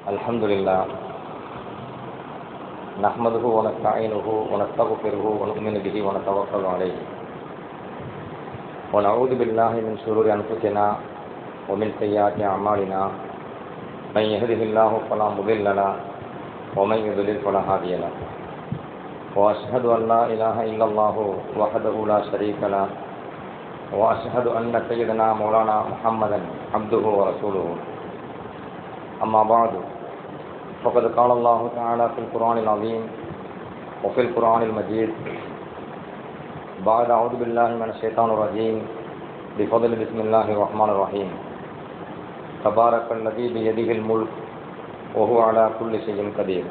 الحمد لله نحمده ونستعينه ونستغفره ونؤمن به ونتوكل عليه ونعوذ بالله من شرور أنفسنا ومن سيئات أعمالنا من يهده الله فلا مضل له ومن يضلل فلا هادي له وأشهد أن لا إله إلا الله وحده لا شريك له وأشهد أن سيدنا مولانا محمدا عبده ورسوله أما بعد فقد قال الله تعالى في القرآن العظيم وفي القرآن المجيد بعد أعوذ بالله من الشيطان الرجيم بفضل بسم الله الرحمن الرحيم تبارك الذي بيده الملك وهو على كل شيء قدير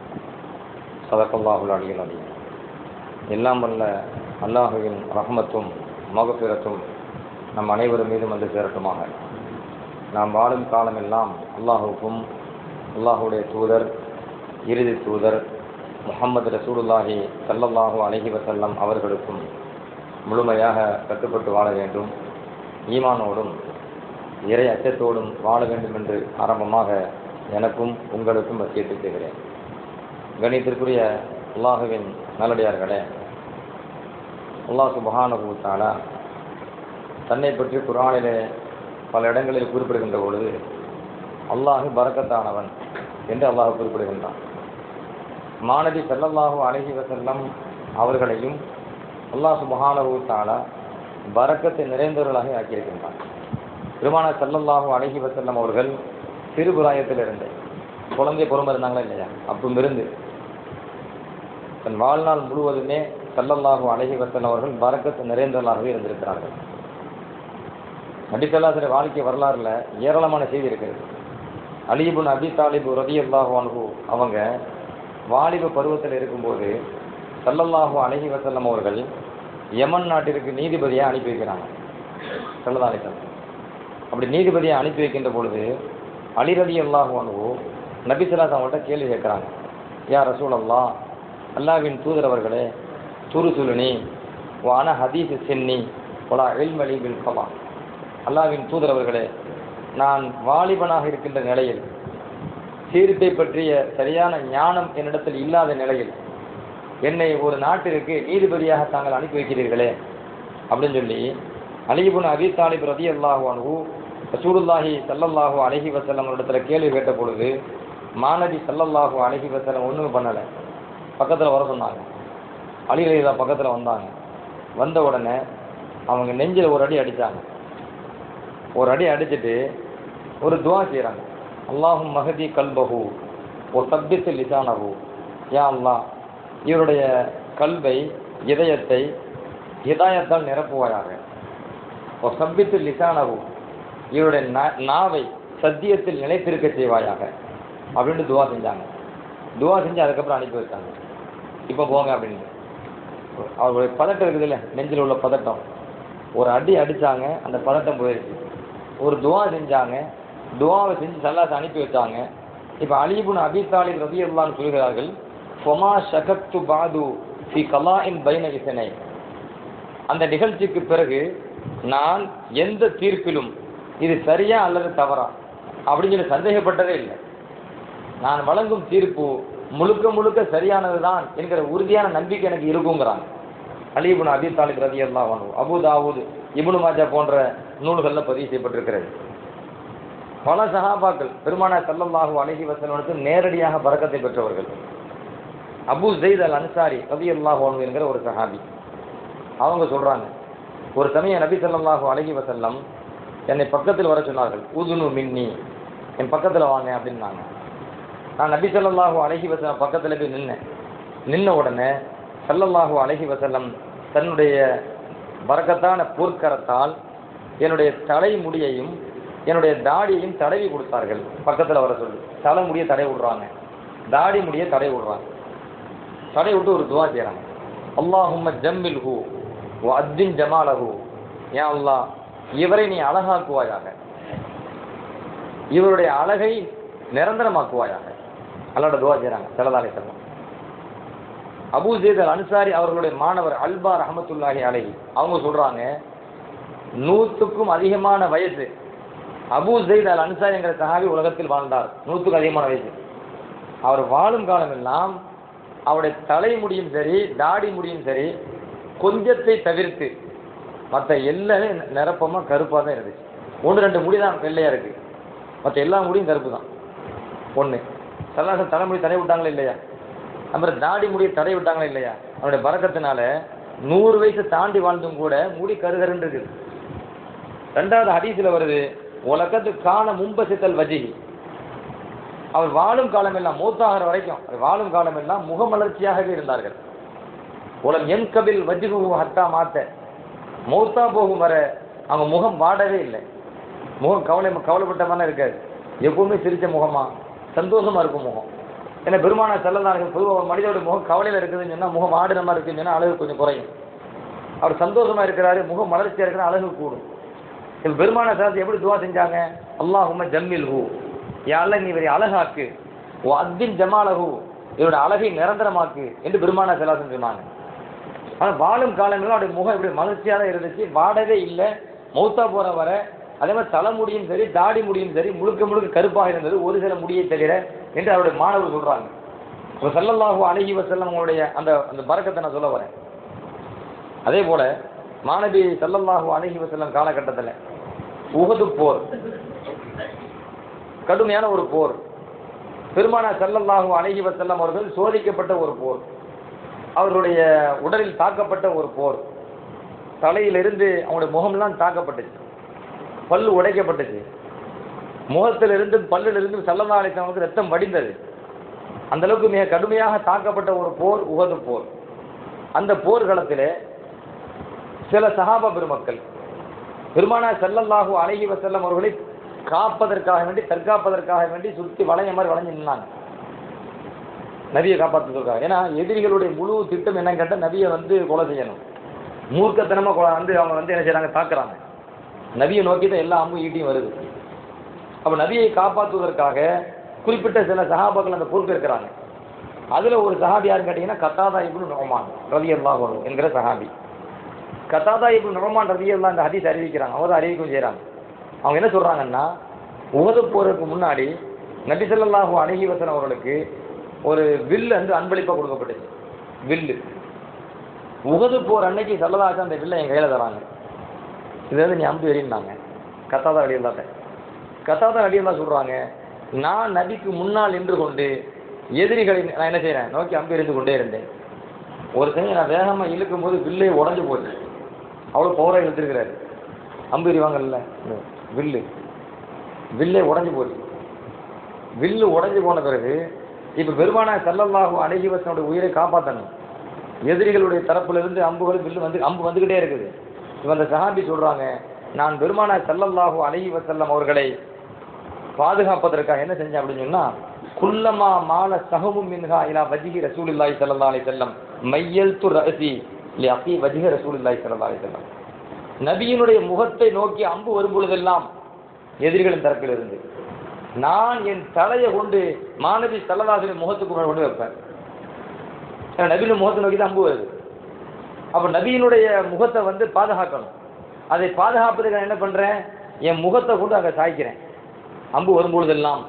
صدق الله العلي العظيم எல்லாம் வல்ல அல்லாஹுவின் ரஹமத்தும் மகபிரத்தும் நம் அனைவரும் மீதும் வந்து சேரட்டுமாக நாம் வாழும் காலமெல்லாம் அல்லாஹுக்கும் அல்லாஹுடைய தூதர் இறுதி தூதர் முகமது ரசூலுல்லாஹி சல்லல்லாஹு அலஹி வசல்லம் அவர்களுக்கும் முழுமையாக கட்டுப்பட்டு வாழ வேண்டும் ஈமானோடும் இறை அச்சத்தோடும் வாழ வேண்டும் என்று ஆரம்பமாக எனக்கும் உங்களுக்கும் வசியத்து செய்கிறேன் கணித்திற்குரிய அல்லாஹுவின் நல்லடியார்களே அல்லாஹ் சுபஹானுத்தாலா தன்னை பற்றி குரானிலே பல இடங்களில் குறிப்பிடுகின்ற பொழுது அல்லாஹு பறக்கத்தானவன் என்று அல்லாஹ் குறிப்பிடுகின்றான் மாணவி செல்லல்லாஹு அழகி வசல்லம் அவர்களையும் அல்லாஹ் சுபஹானவுத்தாலா பறக்கத்தை நிறைந்தவர்களாக ஆக்கியிருக்கின்றான் பெருமான செல்லல்லாஹு அழகி வசல்லம் அவர்கள் சிறுபுராயத்தில் இருந்து குழந்தை பொறுமை இருந்தாங்களா இல்லையா அப்பவும் இருந்து தன் வாழ்நாள் முழுவதுமே சல்லல்லாஹு அழகி வசல்லம் அவர்கள் பறக்கத்து நிறைந்தவர்களாகவே இருந்திருக்கிறார்கள் நபிசல்லாசிர வாழ்க்கை வரலாறுல ஏராளமான செய்தி இருக்கிறது அலிபுன் அபி தாலிபு ரதி அல்லாஹு அனுகு அவங்க வாலிப பருவத்தில் இருக்கும்போது சல்லல்லாஹு அலஹி வசல்லம் அவர்கள் யமன் நாட்டிற்கு நீதிபதியை அனுப்பி வைக்கிறாங்க சல்லதாலிசன் அப்படி நீதிபதியை அனுப்பி வைக்கின்ற பொழுது அலி ரதி அல்லாஹு அனுகு நபிசல்லாஸ் அவங்கள்ட்ட கேள்வி கேட்குறாங்க யா ரசூல் அல்லா அல்லாவின் தூதர் அவர்களே துரு சுலுனி வான ஹதீஸ் சென்னி ஒலா எல்மலி பில் கமா அல்லாவின் தூதரவர்களே நான் வாலிபனாக இருக்கின்ற நிலையில் சீர்த்தை பற்றிய சரியான ஞானம் என்னிடத்தில் இல்லாத நிலையில் என்னை ஒரு நாட்டிற்கு நீதிபதியாக தாங்கள் அனுப்பி வைக்கிறீர்களே அப்படின்னு சொல்லி அலிபுன் அபி தாலிப் ரதி அல்லாஹு அனுகு ரசூலுல்லாஹி சல்லல்லாஹு அலஹி வசல்லம் இடத்துல கேள்வி கேட்ட பொழுது மாணவி சல்லல்லாஹு அலஹி வசல்லம் ஒன்றும் பண்ணலை பக்கத்தில் வர சொன்னாங்க அலிரேதா பக்கத்தில் வந்தாங்க வந்த உடனே அவங்க நெஞ்சில் ஒரு அடி அடித்தாங்க ஒரு அடி அடிச்சுட்டு ஒரு துவா செய்கிறாங்க அல்லாஹும் மகதி கல்பஹு ஓ சப்பித்து லிசானஹு யா அல்லா இவருடைய கல்வை இதயத்தை ஹிதாயத்தால் நிரப்புவாயாக ஓ சப்பித்து லிசானஹு இவருடைய நாவை சத்தியத்தில் நிலைத்திருக்க செய்வாயாக அப்படின்ட்டு துவா செஞ்சாங்க துவா செஞ்சு அதுக்கப்புறம் அனுப்பி வச்சாங்க இப்போ போங்க அப்படின்னு அவருடைய பதட்டம் இருக்குது இல்லை நெஞ்சில் உள்ள பதட்டம் ஒரு அடி அடித்தாங்க அந்த பதட்டம் போயிடுச்சு ஒரு துவா செஞ்சாங்க துவாவை செஞ்சு சல்லாஸ் அனுப்பி வச்சாங்க இப்போ அலிபுன் அபி தாலிப் ரவி அல்லான்னு சொல்கிறார்கள் ஃபொமா ஷகத்து பாது ஃபி கலாயின் பைன இசனை அந்த நிகழ்ச்சிக்கு பிறகு நான் எந்த தீர்ப்பிலும் இது சரியா அல்லது தவறா அப்படின்னு சொல்லி சந்தேகப்பட்டதே இல்லை நான் வழங்கும் தீர்ப்பு முழுக்க முழுக்க சரியானது தான் என்கிற உறுதியான நம்பிக்கை எனக்கு இருக்குங்கிறாங்க அலிபுன் அபி தாலிப் ரதி அல்லா அபு தாவூத் இபுனு மாஜா போன்ற நூல்களில் பதிவு செய்யப்பட்டிருக்கிறது பல சஹாபாக்கள் பெருமானா சல்லல்லாஹு அலஹி வசலனுக்கு நேரடியாக பறக்கத்தை பெற்றவர்கள் அபு ஜெயித் அல் அன்சாரி ரவி அல்லாஹு என்கிற ஒரு சஹாபி அவங்க சொல்றாங்க ஒரு சமயம் நபி சல்லாஹு அலஹி வசல்லம் என்னை பக்கத்தில் வர சொன்னார்கள் உதுனு மின்னி என் பக்கத்தில் வாங்க அப்படின்னாங்க நான் நபி சல்லாஹூ அலஹி வசல்லம் பக்கத்தில் போய் நின்னேன் நின்ன உடனே சல்லல்லாஹு அலஹி வசல்லம் தன்னுடைய பறக்கத்தான பொற்கரத்தால் என்னுடைய தலைமுடியையும் என்னுடைய தாடியையும் தடவி கொடுத்தார்கள் பக்கத்தில் வர சொல்லி தலைமுடியை தடை விடுறாங்க தாடி முடியை தடை விடுறாங்க தடை விட்டு ஒரு துவா செய்கிறாங்க அல்லாஹும்ம ஜம்மில் ஹூ ஓ அத்தின் ஜமாலஹூ ஏன் அல்லா இவரை நீ அழகாக்குவாயாக இவருடைய அழகை நிரந்தரமாக்குவாயாக அல்லாட துவா செய்கிறாங்க செல்லதாலே செல்லம் அபு ஜெய்த் அல் அன்சாரி அவர்களுடைய மாணவர் அல்பா ரஹமத்துல்லாஹி அலஹி அவங்க சொல்றாங்க நூற்றுக்கும் அதிகமான வயசு அபூ ஜெயித் அல் அன்சாரி என்கிற சஹாபி உலகத்தில் வாழ்ந்தார் நூற்றுக்கு அதிகமான வயசு அவர் வாழும் காலமெல்லாம் அவருடைய தலைமுடியும் சரி தாடி முடியும் சரி கொஞ்சத்தை தவிர்த்து மற்ற எல்லாமே நிரப்பமாக கருப்பாக தான் இருந்துச்சு ஒன்று ரெண்டு முடி தான் வெள்ளையாக இருக்கு மற்ற எல்லா முடியும் கருப்பு தான் ஒன்று சல்லாசம் தலைமுடி தடை விட்டாங்களா இல்லையா அப்புறம் தாடி முடியை தடை விட்டாங்களா இல்லையா அவருடைய பறக்கத்தினால நூறு வயசு தாண்டி வாழ்ந்தும் கூட முடி கருகருன்னு இருக்குது ரெண்டாவது ஹதீஸில் வருது உலகத்து காண மும்பசித்தல் வஜிகி அவர் வாழும் காலமெல்லாம் மூத்தாகிற வரைக்கும் அவர் வாழும் காலமெல்லாம் முகமலர்ச்சியாகவே இருந்தார்கள் உலம் என் கபில் வஜ்கு ஹத்தா மாத்த மௌத்தா போகும் வர அவங்க முகம் வாடவே இல்லை முகம் கவலை கவலைப்பட்ட மாதிரி இருக்காது எப்பவுமே சிரிச்ச முகமா சந்தோஷமா இருக்கும் முகம் ஏன்னா பெருமான செல்லதார்கள் பொதுவாக ஒரு மனிதோட முகம் கவலையில் இருக்குதுன்னு சொன்னால் முகம் ஆடுற மாதிரி இருக்குன்னு சொன்னால் அழகு கொஞ்சம் குறையும் அவர் சந்தோஷமா இருக்கிறாரு முகம் மலர்ச்சியா இருக்கிற அழகு கூடும் இப்ப பெருமான சாரத்தை எப்படி துவா செஞ்சாங்க அல்லாஹும்ம ஜம்மில் ஹூ யாழ்ல நீ இவரை அழகாக்கு ஓ அத்தின் ஜமாலஹு இவரோட அழகை நிரந்தரமாக்கு என்று பெருமான செலாசன் சொன்னாங்க ஆனால் வாழும் காலங்களில் அவருடைய முகம் இப்படி மகிழ்ச்சியாக தான் இருந்துச்சு வாடவே இல்லை மௌத்தா போற வர அதே மாதிரி தலைமுடியும் சரி தாடி முடியும் சரி முழுக்க முழுக்க கருப்பாக இருந்தது ஒரு சில முடியை தவிர என்று அவருடைய மாணவர் சொல்றாங்க இப்போ சல்லல்லாஹு அழகி வசல்லம் அவங்களுடைய அந்த அந்த பறக்கத்தை நான் சொல்ல வரேன் அதே போல மாணவி சல்லல்லாஹு அழகி வசல்லம் காலகட்டத்தில் உகது போர் கடுமையான ஒரு போர் பெருமானா சல்லல்லாஹு அழகி வசல்லம் அவர்கள் சோதிக்கப்பட்ட ஒரு போர் அவர்களுடைய உடலில் தாக்கப்பட்ட ஒரு போர் தலையிலிருந்து அவங்களுடைய முகம்லாம் தாக்கப்பட்டுச்சு பல்லு உடைக்கப்பட்டுச்சு முகத்திலிருந்து பல்லிலிருந்து சல்லல்லா அலிஸ்லாமுக்கு ரத்தம் வடிந்தது அந்த அளவுக்கு மிக கடுமையாக தாக்கப்பட்ட ஒரு போர் உகது போர் அந்த போர்க்களத்திலே சில சஹாபா பெருமக்கள் பெருமானா செல்லல்லாஹு அழகி வசல்லம் அவர்களை காப்பதற்காக வேண்டி தற்காப்பதற்காக வேண்டி சுற்றி வளைய மாதிரி வளைஞ்சு நின்னாங்க நபியை காப்பாற்றுறதுக்காக ஏன்னா எதிரிகளுடைய முழு திட்டம் என்னன்னு கேட்டால் நபியை வந்து கொலை செய்யணும் மூர்க்கத்தனமாக கொலை வந்து அவங்க வந்து என்ன செய்றாங்க தாக்குறாங்க நபியை நோக்கி தான் எல்லா அம்பும் ஈட்டியும் வருது அப்போ நபியை காப்பாற்றுவதற்காக குறிப்பிட்ட சில சஹாபாக்கள் அந்த பொறுப்பு இருக்கிறாங்க அதில் ஒரு சஹாபி யாருன்னு கேட்டிங்கன்னா கத்தாதா இப்னு நொமான் ரவி அல்லாஹ் என்கிற சஹாபி கத்தாதா இப்னு நொமான் ரவி அல்லா இந்த ஹதீஸ் அறிவிக்கிறாங்க அவர் அறிவிக்கவும் செய்கிறாங்க அவங்க என்ன சொல்கிறாங்கன்னா உகது போறதுக்கு முன்னாடி நபி ஸல்லல்லாஹு அலைஹி வஸல்லம் அவர்களுக்கு ஒரு வில்லு வந்து அன்பளிப்பாக கொடுக்கப்பட்டுச்சு வில்லு உகது போர் அன்னைக்கு சல்லதாச்சு அந்த வில்லை என் கையில் தராங்க இது வந்து நீ அம்பு எறிந்தாங்க கத்தாதா அடி இல்லாத கத்தாதா அடி இருந்தா சொல்கிறாங்க நான் நபிக்கு முன்னால் நின்று கொண்டு எதிரிகளை நான் என்ன செய்கிறேன் நோக்கி அம்பு எறிந்து கொண்டே இருந்தேன் ஒரு சமயம் நான் வேகமாக இழுக்கும் போது வில்லே உடஞ்சு போச்சு அவ்வளோ பவராக இழுத்துருக்கிறாரு அம்பு எறிவாங்கல்ல இந்த வில்லு வில்லே உடஞ்சு போச்சு வில்லு உடஞ்சு போன பிறகு இப்போ பெருமானா சல்லல்லாஹு அழகி வசனுடைய உயிரை காப்பாற்றணும் எதிரிகளுடைய தரப்பிலிருந்து அம்புகள் வில்லு வந்து அம்பு வந்துக்கிட்டே இருக்குது இப்போ அந்த சஹாபி சொல்கிறாங்க நான் பெருமானா சல்லல்லாஹு அழகி வசல்லம் அவர்களை பாதுகாப்பதற்காக என்ன செஞ்சேன் அப்படின்னு சொன்னால் குல்லமா மால சகமும் மின்ஹா இலா வஜிஹி ரசூலுல்லாஹி ஸல்லல்லாஹு அலைஹி வஸல்லம் மையல் து ரசி லி அஃபி வஜிஹி ரசூலுல்லாஹி ஸல்லல்லாஹு அலைஹி வஸல்லம் நபியினுடைய முகத்தை நோக்கி அம்பு வரும் பொழுதெல்லாம் எதிரிகளின் தரப்பில் இருந்து நான் என் தலையை கொண்டு மாணவி சல்லதாசின் முகத்துக்கு முன்னாடி கொண்டு வைப்பேன் ஏன்னா நபியின் முகத்தை நோக்கி தான் அம்பு வருது அப்போ நபியினுடைய முகத்தை வந்து பாதுகாக்கணும் அதை பாதுகாப்பதுக்கு நான் என்ன பண்ணுறேன் என் முகத்தை கொண்டு அங்கே சாய்க்கிறேன் அம்பு வரும்பொழுதெல்லாம்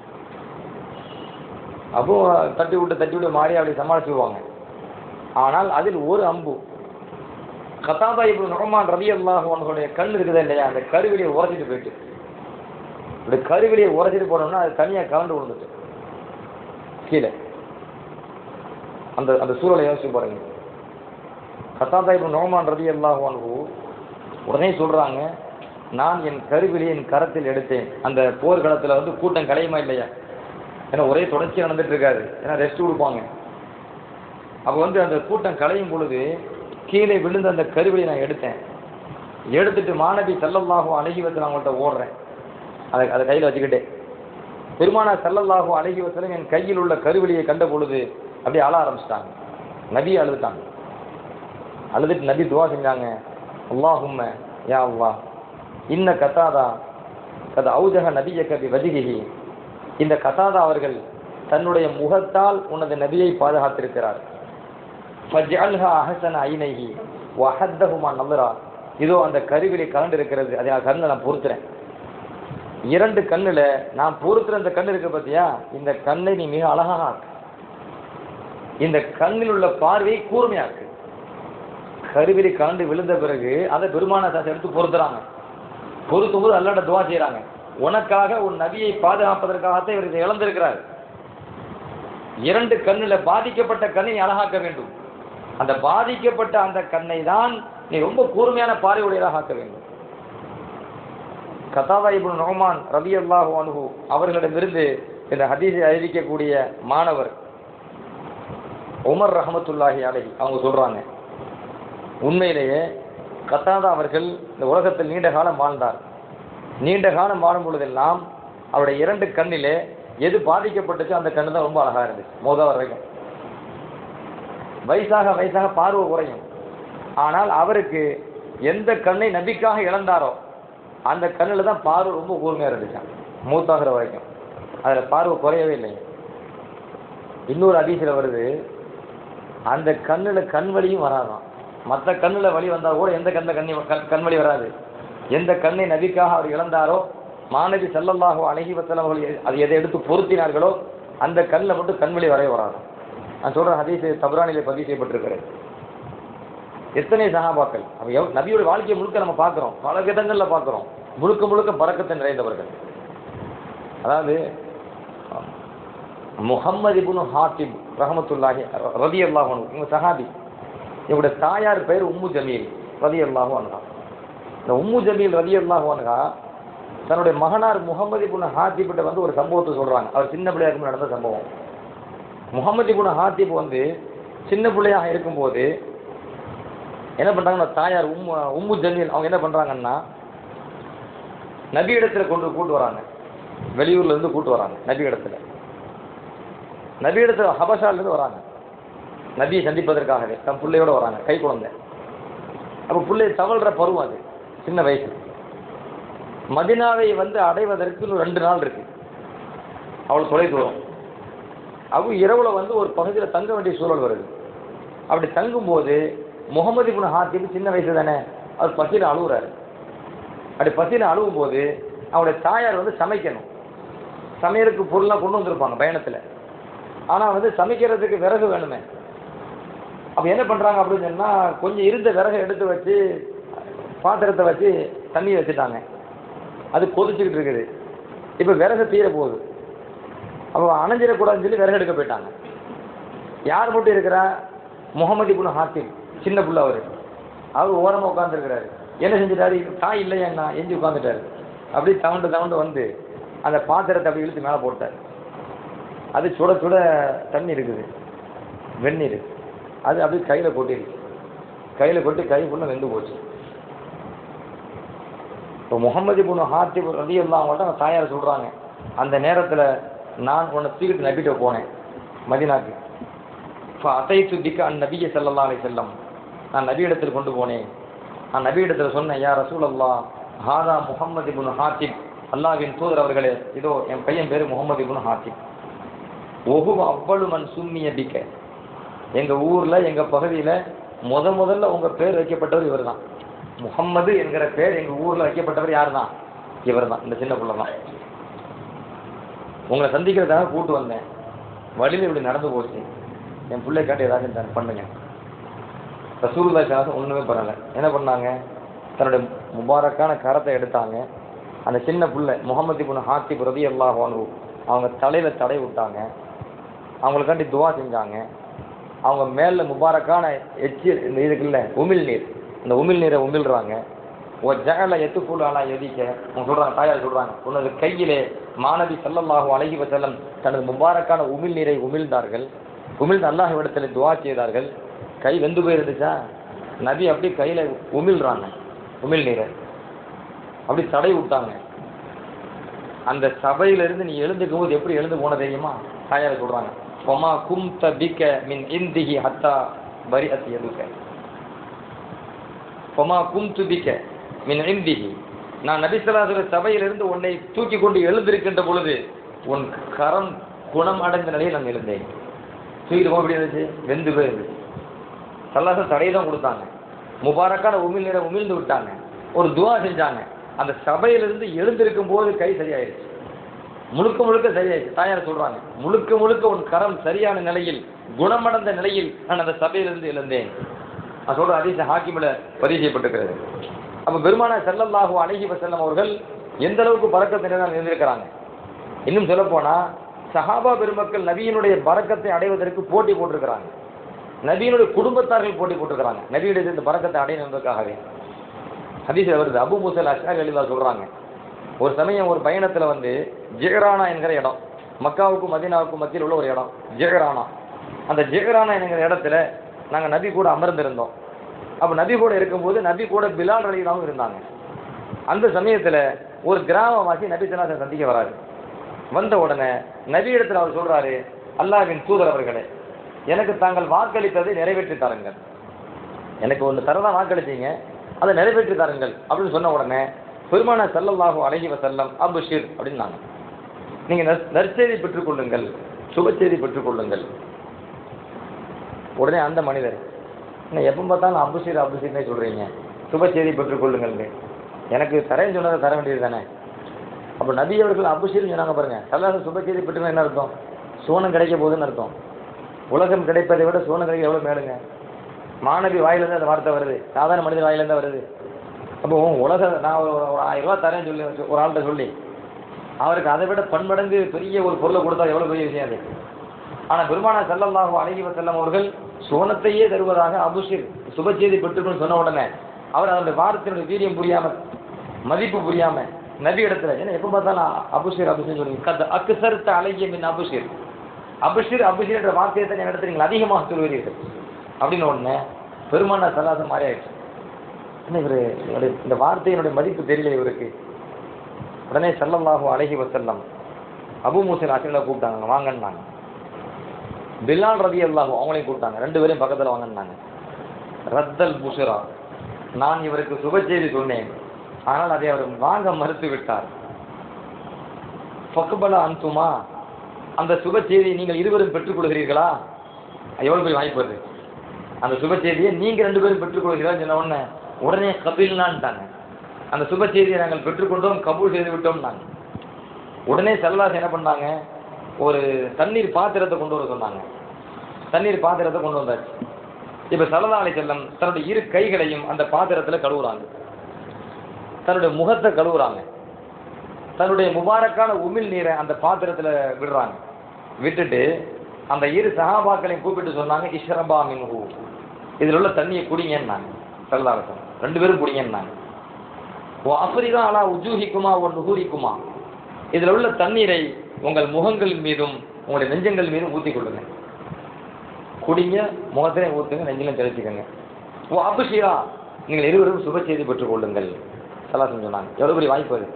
அப்போ தட்டி விட்டு தட்டி விட்டு மாறி அப்படி சமாளிச்சுடுவாங்க ஆனால் அதில் ஒரு அம்பு கத்தாதா இப்படி நொகமான் ரவி அல்லாஹ் அவனுடைய கண் இருக்குதா இல்லையா அந்த கருவிலியை உரைச்சிட்டு போயிட்டு இப்படி கருவிலியை உரைச்சிட்டு போனோம்னா அது தனியாக கலந்து விழுந்துட்டு கீழே அந்த அந்த சூழலை யோசிச்சு பாருங்க கத்தாதா இப்படி நொகமான் ரவி அல்லாஹ் அவனுக்கு உடனே சொல்றாங்க நான் என் கருவிலை என் கரத்தில் எடுத்தேன் அந்த போர்க்களத்தில் வந்து கூட்டம் கலையுமா இல்லையா ஏன்னா ஒரே தொடர்ச்சி நடந்துட்டு இருக்காது ஏன்னா ரெஸ்ட் கொடுப்பாங்க அப்போ வந்து அந்த கூட்டம் கலையும் பொழுது கீழே விழுந்த அந்த கருவிலை நான் எடுத்தேன் எடுத்துட்டு மாணவி செல்லல்லாகும் அழகி வச்சு நான் உங்கள்கிட்ட ஓடுறேன் அதை அதை கையில் வச்சுக்கிட்டே பெருமானா செல்லல்லாகும் அழகி வச்சலும் என் கையில் உள்ள கருவிலியை கண்ட பொழுது அப்படியே அழ ஆரம்பிச்சிட்டாங்க நபி அழுதுட்டாங்க அழுதுட்டு நபி துவா செஞ்சாங்க அல்லாஹும்ம யா அல்லாஹ் இன்ன கத்தாதா கத ஔஜக நபிய கபி வஜிகிஹி இந்த கத்தாதா அவர்கள் தன்னுடைய முகத்தால் உனது நபியை பாதுகாத்திருக்கிறார் ஃபஜ்அல்ஹா அஹசன ஐனைஹி வஹத்தஹுமா நல்ரா இதோ அந்த கருவிலை கலண்டு இருக்கிறது அதை நான் கருணை நான் பொறுத்துறேன் இரண்டு கண்ணுல நான் பொறுக்கிற இந்த கண்ணு இருக்கு பார்த்தியா இந்த கண்ணை நீ மிக அழகாக ஆக்கு இந்த கண்ணில் உள்ள பார்வையை கூர்மையாக்கு கருவிலி காண்டு விழுந்த பிறகு அதை பெருமான சாசை எடுத்து பொருத்துறாங்க பொருத்தும் போது அல்லாட்ட துவா செய்யறாங்க உனக்காக உன் நபியை பாதுகாப்பதற்காகத்தான் இவர் இதை இழந்திருக்கிறார் இரண்டு கண்ணுல பாதிக்கப்பட்ட கண்ணை நீ அழகாக்க வேண்டும் அந்த பாதிக்கப்பட்ட அந்த கண்ணை தான் நீ ரொம்ப கூர்மையான பார்வையுடையதாக ஆக்க வேண்டும் கதாதா இப்னு நொஹ்மான் ரபி அல்லாஹு அனுகு அவர்களிடமிருந்து இந்த ஹதீஸை அறிவிக்கக்கூடிய மாணவர் உமர் ரஹமத்துல்லாஹி அலைஹி அவங்க சொல்றாங்க உண்மையிலேயே கத்தாதா அவர்கள் இந்த உலகத்தில் நீண்ட காலம் வாழ்ந்தார் நீண்ட காலம் வாழும் பொழுதெல்லாம் அவருடைய இரண்டு கண்ணிலே எது பாதிக்கப்பட்டுச்சோ அந்த கண்ணு தான் ரொம்ப அழகா இருந்துச்சு மோதா வரைக்கும் வயசாக வயசாக பார்வை குறையும் ஆனால் அவருக்கு எந்த கண்ணை நபிக்காக இழந்தாரோ அந்த கண்ணில் தான் பார்வை ரொம்ப கூர்மையாக இருந்துச்சான் மூத்தாகிற வரைக்கும் அதில் பார்வை குறையவே இல்லைங்க இன்னொரு அதிசயில் வருது அந்த கண்ணில் கண் வலியும் வராதாம் மற்ற கண்ணில் வலி வந்தால் கூட எந்த கண்ணில் கண்ணி கண் கண் வலி வராது எந்த கண்ணை நபிக்காக அவர் இழந்தாரோ மாணவி செல்லல்லாகோ அழகி வசலம் அவர்கள் அது எதை எடுத்து பொருத்தினார்களோ அந்த கண்ணில் மட்டும் கண் வலி வரவே வராதாம் நான் சொல்கிறேன் ஹதீஸ் தபரானிலே பதிவு செய்யப்பட்டிருக்கிறேன் எத்தனை சகாபாக்கள் அப்ப எவ் நபியோட வாழ்க்கையை முழுக்க நம்ம பார்க்குறோம் பல விதங்களில் பார்க்குறோம் முழுக்க முழுக்க பறக்கத்தை நிறைந்தவர்கள் அதாவது முகம்மது இப்னு ஹாத்திப் ரஹமத்துல்லாஹி ரதி அல்லாஹ் இவங்க சஹாபி இவங்களுடைய தாயார் பெயர் உம்மு ஜமீல் ரதி அல்லாஹு அன்ஹா இந்த உம்மு ஜமீல் ரதி அல்லாஹு அன்ஹா தன்னுடைய மகனார் முகமது இப்னு ஹாத்திப்கிட்ட வந்து ஒரு சம்பவத்தை சொல்றாங்க அவர் சின்ன பிள்ளையா இருக்கும் நடந்த சம்பவம் முகமது இப்னு ஹாத்திப் வந்து சின்ன பிள்ளையாக இருக்கும்போது என்ன பண்றாங்கன்னா தாயார் உம்மு உம்மு ஜமீல் அவங்க என்ன பண்றாங்கன்னா நபி இடத்துல கொண்டு கூட்டு வராங்க வெளியூர்ல இருந்து கூட்டு வராங்க நபி இடத்துல நபி இடத்துல ஹபஷால இருந்து வராங்க நபியை சந்திப்பதற்காகவே தன் பிள்ளையோட வராங்க கை குழந்தை அப்போ பிள்ளை தவழ்ற பருவம் அது சின்ன வயசு மதினாவை வந்து அடைவதற்கு இன்னும் ரெண்டு நாள் இருக்கு அவள் தொலை தூரம் அவங்க இரவுல வந்து ஒரு பகுதியில் தங்க வேண்டிய சூழல் வருது அப்படி தங்கும்போது முகமது இப்னு ஹாத்திப் சின்ன வயசு தானே அவர் பசியில் அழுகுறாரு அப்படி பசியில் அழுவும் போது அவருடைய தாயார் வந்து சமைக்கணும் சமையலுக்கு பொருள்லாம் கொண்டு வந்திருப்பாங்க பயணத்தில் ஆனால் வந்து சமைக்கிறதுக்கு விறகு வேணுமே அப்போ என்ன பண்ணுறாங்க அப்படின்னு சொன்னால் கொஞ்சம் இருந்த விறகை எடுத்து வச்சு பாத்திரத்தை வச்சு தண்ணி வச்சுட்டாங்க அது கொதிச்சுக்கிட்டு இருக்குது இப்போ விறகு தீர போகுது அப்போ அணைஞ்சிடக்கூடாதுன்னு சொல்லி விறகு எடுக்க போயிட்டாங்க யார் மட்டும் இருக்கிறா முகமது இப்னு ஹாத்திப் சின்ன புள்ள அவர் அவர் ஓரமாக உட்காந்துருக்கிறாரு என்ன செஞ்சிட்டாரு தாய் இல்லையாண்ணா எஞ்சி உட்காந்துட்டாரு அப்படியே தவண்டு தவண்டு வந்து அந்த பாத்திரத்தை அப்படி இழுத்து மேலே போட்டார் அது சுட சுட தண்ணி இருக்குது வெந்நீர் அது அப்படியே கையில் கொட்டிருக்கு கையில் கொட்டி கை ஃபுல்லாக வெந்து போச்சு இப்போ முகமது புனு ஹாத்திப் ரதி எல்லாம் அவங்கள்ட்ட அவங்க தாயார் சொல்கிறாங்க அந்த நேரத்தில் நான் உன்னை தூக்கிட்டு நபிட்ட போனேன் மதினாக்கு இப்போ அத்தை சுத்திக்கு அந் நபியை செல்லல்லா அலை செல்லம் நான் நபி இடத்தில் கொண்டு போனேன் நான் நபி இடத்துல சொன்னேன் யா ரசூல் அல்லா ஹாதா முகமது இபுன் ஹாத்திப் அல்லாவின் தூதர் அவர்களே இதோ என் பையன் பேர் முகமது இபுன் ஹாத்திப் ஒஹு அவ்வளவு மண் சும்மிய பிக்க எங்கள் ஊரில் எங்கள் பகுதியில் முத முதல்ல உங்கள் பேர் வைக்கப்பட்டவர் இவர் தான் முகம்மது என்கிற பேர் எங்கள் ஊரில் வைக்கப்பட்டவர் யார் தான் இவர் தான் இந்த சின்ன பிள்ளை தான் உங்களை சந்திக்கிறதுக்காக கூட்டு வந்தேன் வழியில் இப்படி நடந்து போச்சு என் பிள்ளை காட்டி ஏதாச்சும் தர- பண்ணுங்க ரசூலுல்லா சாசம் ஒன்றுமே பண்ணலை என்ன பண்ணாங்க தன்னுடைய முபாரக்கான கரத்தை எடுத்தாங்க அந்த சின்ன புள்ள முகமது இப்னு ஹாத்திப் ரதி அல்லாஹ் அவங்க தலையில் தடை விட்டாங்க அவங்களுக்காண்டி துவா செஞ்சாங்க அவங்க மேலே முபாரக்கான எச்சி இந்த இதுக்குல்ல உமிழ் நீர் இந்த உமிழ் நீரை உமிழ்றாங்க ஓ ஜகல எத்துக்குள் ஆனா எதிக்க அவங்க சொல்றாங்க தாயார் சொல்றாங்க உனது கையிலே மாணவி ஸல்லல்லாஹு அலைஹி வஸல்லம் தனது முபாரக்கான உமிழ் நீரை உமிழ்ந்தார்கள் உமிழ்ந்து அல்லாஹ் இடத்துல துவா செய்தார்கள் கை வெந்து போயிருந்துச்சா நபி அப்படியே கையில உமிழ்றாங்க உமிழ் நீரை அப்படி தடை விட்டாங்க அந்த சபையில இருந்து நீ எழுந்துக்கும் போது எப்படி எழுந்து போன தெரியுமா தாயார் சொல்றாங்க ஒமா கும்த பிக்க மின் இந்திஹி ஹத்தா பரி அத்தி எதுக்க ஒமா கும்து பிக்க மின் இந்திஹி நான் நபிசலாசுர சபையிலிருந்து உன்னை தூக்கி கொண்டு எழுந்திருக்கின்ற பொழுது உன் கரம் குணம் அடைந்த நிலையில் நான் எழுந்தேன் தூக்கிட்டு போக முடியாது வெந்து போயிருந்துச்சு சல்லாசம் தடை தான் கொடுத்தாங்க முபாரக்கான உமிழ் நீரை உமிழ்ந்து விட்டாங்க ஒரு துவா செஞ்சாங்க அந்த சபையிலிருந்து எழுந்திருக்கும் போது கை சரியாயிருச்சு முழுக்க முழுக்க சரியாயிருச்சு தாயார் சொல்றாங்க முழுக்க முழுக்க உன் கரம் சரியான நிலையில் குணமடைந்த நிலையில் நான் அந்த சபையிலிருந்து எழுந்தேன் நான் சொல்ற அதிச ஹாக்கிமில பதிவு செய்யப்பட்டிருக்கிறது அப்ப பெருமான செல்லல்லாஹு அழகி வசல்லம் அவர்கள் எந்த அளவுக்கு பறக்கத்தை இருந்திருக்கிறாங்க இன்னும் சொல்ல போனா சஹாபா பெருமக்கள் நபியினுடைய பறக்கத்தை அடைவதற்கு போட்டி போட்டிருக்கிறாங்க நபியினுடைய குடும்பத்தார்கள் போட்டி போட்டிருக்கிறாங்க நபியுடைய இந்த பறக்கத்தை அடையணுன்றதுக்காகவே ஹதீஸில் வருது அபு முசல் அஷாரி அலிதா சொல்றாங்க ஒரு சமயம் ஒரு பயணத்துல வந்து ஜெகரானா என்கிற இடம் மக்காவுக்கும் மதீனாவுக்கும் மத்தியில் உள்ள ஒரு இடம் ஜெகரானா அந்த ஜெகரானா என்கிற இடத்துல நாங்க நபி கூட அமர்ந்திருந்தோம் அப்ப நபி கூட இருக்கும்போது நபி கூட பிலால் அலிதாவும் இருந்தாங்க அந்த சமயத்துல ஒரு கிராமவாசி நபி சலாசை சந்திக்க வராரு வந்த உடனே நபி இடத்துல அவர் சொல்றாரு அல்லாஹ்வின் தூதர் அவர்களே எனக்கு தாங்கள் வாக்களித்ததை நிறைவேற்றி தாருங்கள் எனக்கு ஒன்று தரதான் வாக்களித்தீங்க அதை நிறைவேற்றி தாருங்கள் அப்படின்னு சொன்ன உடனே பெருமான செல்லல்லாஹு அழகி வசல்லம் அபுஷீர் அப்படின்னாங்க நீங்க நற்- நற்செய்தி பெற்றுக்கொள்ளுங்கள் சுபச்செய்தி பெற்றுக்கொள்ளுங்கள் உடனே அந்த மனிதர் என்ன எப்போ பார்த்தாலும் அபுஷீர் அபுஷீர்னே சொல்றீங்க சுபச்செய்தி பெற்றுக்கொள்ளுங்கள்னு எனக்கு தரேன்னு சொன்னதை தர வேண்டியது தானே அப்போ நபி அவர்கள் அபுஷீர்னு சொன்னாங்க பாருங்க சல்லாத சுபச்செய்தி பெற்றுனா என்ன அர்த்தம் சோனம் கிடைக்க போகுதுன்னு அர்த்தம் உலகம் கிடைப்பதை விட சோனம் கிடைக்க எவ்வளோ மேலுங்க மாணவி வாயிலிருந்து அந்த வார்த்தை வருது சாதாரண மனிதன் வாயிலிருந்து வருது அப்போ உலக நான் ஒரு ஒரு ஆயிரம் ரூபாய் தரேன்னு சொல்லி ஒரு ஆள்கிட்ட சொல்லி அவருக்கு அதை விட பன்மடங்கு பெரிய ஒரு பொருளை கொடுத்தா எவ்வளோ பெரிய விஷயம் அது ஆனால் பெருமானா செல்லல்லாஹு அழகி வசல்லம் அவர்கள் சோனத்தையே தருவதாக அபுஷிர் சுபச்செய்தி பெற்றுக்கணும்னு சொன்ன உடனே அவர் அதனுடைய வார்த்தையினுடைய வீரியம் புரியாம மதிப்பு புரியாம நபி இடத்துல ஏன்னா எப்போ பார்த்தாலும் அபுஷிர் அபுஷிர் சொல்லுங்க கத் அக்சர்த்த அழகிய மின் அபுஷிர் அபுஷிர் அபுஷிர் என்ற வார்த்தையை தான் என் இடத்துல நீங்கள் அதிகமாக சொல்லுவீர்கள் அப்படின்னு உடனே பெருமானா சல்லாசம் மாறி ஆயிடுச்சு என்ன இவரு இவருடைய இந்த வார்த்தையினுடைய மதிப்பு தெரியல இவருக்கு உடனே செல்லல்லாஹு அழகி வசல்லம் அபு மூசல் ஆசிரியர் கூப்பிட்டாங்க வாங்கன்னாங்க பிலால் ரதி அல்லாஹு அவங்களையும் கூப்பிட்டாங்க ரெண்டு பேரையும் பக்கத்தில் வாங்கன்னாங்க ரத்தல் புஷரா நான் இவருக்கு சுப செய்தி சொன்னேன் ஆனால் அதை அவர் வாங்க மறுத்து விட்டார் ஃபக்பல அன்துமா அந்த சுப செய்தியை நீங்கள் இருவரும் பெற்றுக் கொள்கிறீர்களா எவ்வளவு பெரிய வாய்ப்பு வருது அந்த சுப செய்தியை நீங்க ரெண்டு பேரும் பெற்றுக் கொள்கிறீர்களா சொன்ன உடனே உடனே கபில்னான்ட்டாங்க அந்த சுப செய்தியை நாங்கள் பெற்றுக்கொண்டோம் கபூல் செய்து விட்டோம்னாங்க உடனே செல்லாஸ் என்ன பண்ணாங்க ஒரு தண்ணீர் பாத்திரத்தை கொண்டு வர சொன்னாங்க தண்ணீர் பாத்திரத்தை கொண்டு வந்தாச்சு இப்ப சல்லல்லாஹு செல்லம் தன்னுடைய இரு கைகளையும் அந்த பாத்திரத்துல கழுவுறாங்க தன்னுடைய முகத்தை கழுவுறாங்க தன்னுடைய முபாரக்கான உமிழ் நீரை அந்த பாத்திரத்துல விடுறாங்க விட்டுட்டு அந்த இரு சகாபாக்களையும் கூப்பிட்டு சொன்னாங்க இஷ்ரபா மின்ஹு இதுல உள்ள தண்ணியை குடிங்கன்னாங்க சல்லல்லாஹு அலைஹி வஸல்லம் ரெண்டு பேரும் குடிங்கன்னாங்க ஓ அஃப்ரிதா அலா உஜூஹிக்குமா ஒ நுகூரிக்குமா இதுல உள்ள தண்ணீரை உங்கள் முகங்கள் மீதும் உங்களுடைய நெஞ்சங்கள் மீதும் ஊற்றிக் கொள்ளுங்க குடிங்க முகத்திலே ஊற்றுங்க நெஞ்சிலும் தெளிச்சுக்கோங்க ஓ அபுஷீரா நீங்கள் இருவரும் சுப செய்தி பெற்றுக் கொள்ளுங்கள் சலாசன் சொன்னாங்க எவ்வளோ பெரிய வாய்ப்பு அது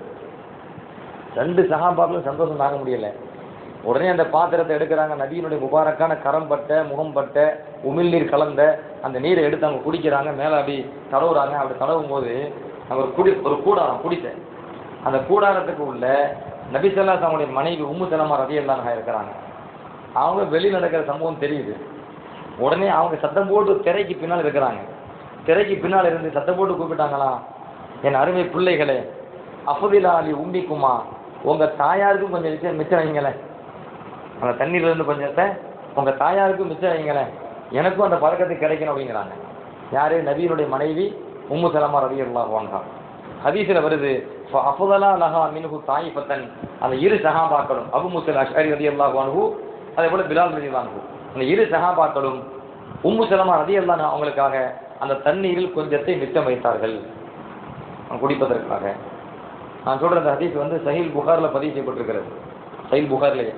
ரெண்டு சகாபாக்களும் சந்தோஷம் தாங்க முடியல உடனே அந்த பாத்திரத்தை எடுக்கிறாங்க நபியினுடைய முபாரக்கான கரம் பட்ட முகம் பட்ட உமிழ்நீர் கலந்த அந்த நீரை எடுத்து அவங்க குடிக்கிறாங்க மேலே அப்படி தடவுறாங்க அப்படி தடவும் போது அங்க ஒரு குடி ஒரு கூடாரம் குடிசை அந்த கூடாரத்துக்கு உள்ள நபிசல்லா தம்முடைய மனைவி உம்மு சலமா ரதியல்லான இருக்கிறாங்க அவங்க வெளியில் நடக்கிற சம்பவம் தெரியுது உடனே அவங்க சத்தம் போட்டு திரைக்கு பின்னால் இருக்கிறாங்க திரைக்கு பின்னால் இருந்து சத்தம் போட்டு கூப்பிட்டாங்களா என் அருமை பிள்ளைகளே அஃபதிலா அலி உம்பிக்குமா உங்க தாயாருக்கும் கொஞ்சம் மிச்சம் மிச்சம் வைங்களேன் அந்த தண்ணீர்ல இருந்து கொஞ்சத்தை உங்க தாயாருக்கும் மிச்சம் வைங்களேன் எனக்கும் அந்த பழக்கத்தை கிடைக்கணும் அப்படிங்கிறாங்க யாரு நபியினுடைய மனைவி உம்மு சலமா ரவி அல்லாஹ் ஹதீஸில் வருது அஃபதலா லஹா மின்ஹு தாயிஃபத்தன் அந்த இரு சஹாபாக்களும் அபு முசல் அஷ்அரி ரதி அல்லாஹ் அன்ஹு அதே போல பிலால் ரதி அல்லாஹ் அந்த இரு சஹாபாக்களும் உம்மு சலமா ரதி அல்லாஹ் அவங்களுக்காக அந்த தண்ணீரில் கொஞ்சத்தை மிச்சம் வைத்தார்கள் அவங்க குடிப்பதற்காக நான் சொல்ற அந்த ஹதீஸ் வந்து சஹீல் புகார்ல பதிவு செய்யப்பட்டிருக்கிறது சஹீல் புகார்லயே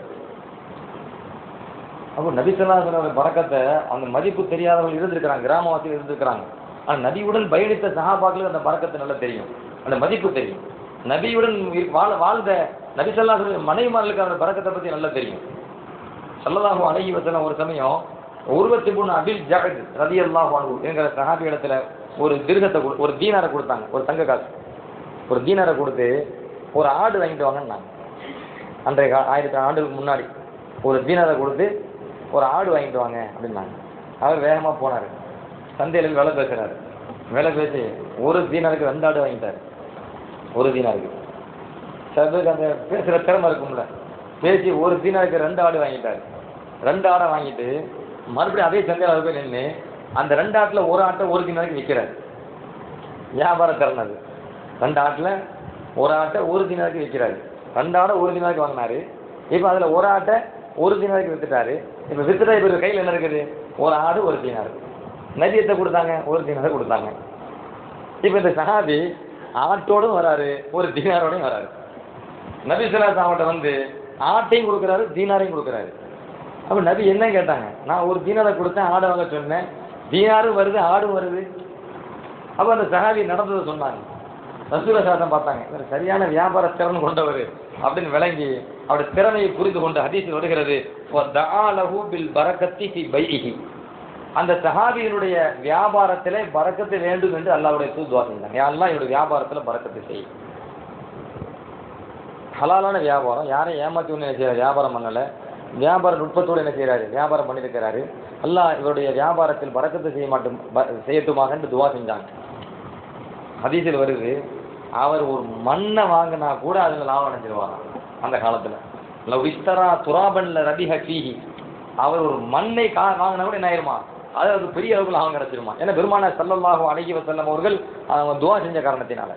அப்போ நபிசல்லாசனோட பறக்கத்தை அந்த மதிப்பு தெரியாதவங்க இருந்திருக்கிறாங்க கிராமவாசிகள் இருந்திருக்கிறாங்க ஆனால் நபியுடன் பயணித்த சகாபாக்களுக்கு அந்த பறக்கத்தை நல்லா தெரியும் அந்த மதிப்பு தெரியும் நபியுடன் இரு- வாழ வாழ்ந்த நபிசல்லாசன மனைவிமார்களுக்கு அந்த பறக்கத்தை பற்றி நல்லா தெரியும் சல்லல்லாஹு அலைஹி வஸல்லம் ஒரு சமயம் உருவத்தி மூணு அபில் ஜஹத் ரதி அல்லாஹ் என்கிற சஹாபி இடத்துல ஒரு திருகத்தை கொடு- ஒரு தீனாரை கொடுத்தாங்க ஒரு தங்க காசு ஒரு தீனாரை கொடுத்து ஒரு ஆடு வாங்கிட்டு வாங்கன்னாங்க அன்றைய கா ஆயிரத்தி ஆண்டுகளுக்கு முன்னாடி ஒரு தீனாரை கொடுத்து ஒரு ஆடு வாங்கிட்டு வாங்க அப்படின்னாங்க அவர் வேகமாக போனார் சந்தையில் விலை பேசுறாரு விலை பேசி ஒரு தீனாருக்கு ரெண்டு ஆடு வாங்கிட்டார் ஒரு தீனாருக்கு சில பேருக்கு அந்த பேசுகிற திறமை இருக்கும்ல பேசி ஒரு தீனாருக்கு ரெண்டு ஆடு வாங்கிட்டாரு ரெண்டு ஆடை வாங்கிட்டு மறுபடியும் அதே சந்தையில் போய் நின்று அந்த ரெண்டு ஆட்டில் ஒரு ஆட்டை ஒரு தீனாருக்கு விற்கிறாரு வியாபார திறன் அது ரெண்டு ஆட்டில் ஒரு ஆட்டை ஒரு தினாருக்கு விற்கிறாரு ரெண்டு ஆடை ஒரு தினாருக்கு வாங்கினாரு இப்போ அதில் ஒரு ஆட்டை ஒரு தினாருக்கு வித்துட்டாரு இப்போ வித்துட்டா இப்போ கையில் என்ன இருக்குது ஒரு ஆடு ஒரு தினார் நதியத்தை கொடுத்தாங்க ஒரு தினாரை கொடுத்தாங்க இப்போ இந்த சஹாபி ஆட்டோடும் வராரு ஒரு தீனாரோடையும் வராரு நபி சொல்லாஸ் அவங்கள்ட்ட வந்து ஆட்டையும் கொடுக்குறாரு தீனாரையும் கொடுக்குறாரு அப்போ நபி என்ன கேட்டாங்க நான் ஒரு தீனாரை கொடுத்தேன் ஆடை வாங்க சொன்னேன் தீனாரும் வருது ஆடும் வருது அப்போ அந்த சஹாபி நடந்ததை சொன்னாங்க ரசூல சாதம் பார்த்தாங்க இவர் சரியான வியாபார திறன் கொண்டவர் அப்படின்னு விளங்கி அவருடைய திறமையை புரிந்து கொண்டு ஹதீஸில் வருகிறது "வதஆலஹு பில் பரக்கத்தி ஃபி பைஇஹி." அந்த சஹாபியினுடைய வியாபாரத்திலே பரக்கத்து வேண்டும் என்று அல்லாஹ்வுடைய தூதுவா செஞ்சாங்க யாரெல்லாம் இவருடைய வியாபாரத்துல பரக்கத்து செய் ஹலாலான வியாபாரம் யாரையும் ஏமாத்தி ஒன்று என்ன செய்யறாரு வியாபாரம் பண்ணல வியாபார நுட்பத்தோடு என்ன செய்யறாரு வியாபாரம் பண்ணியிருக்கிறாரு அல்லாஹ் இவருடைய வியாபாரத்தில் பரக்கத்து செய்ய மாட்டும் ப- செய்யட்டுமாக என்று துவா செஞ்சாங்க ஹதீஸில் வருது அவர் ஒரு மண்ணை வாங்கினா கூட அதில் லாபம் அடைஞ்சிருவாராம் அந்த காலத்தில் லவ் இஸ்தரா துராபன்ல ரபி ஹஃபீஹி அவர் ஒரு மண்ணை கா வாங்கினா கூட என்ன ஆயிருமா அது அது பெரிய அளவுக்கு லாபம் கிடைச்சிருமா ஏன்னா பெருமான சல்லல்லாஹு அலைஹி வஸல்லம் அவர்கள் அவங்க துவா செஞ்ச காரணத்தினால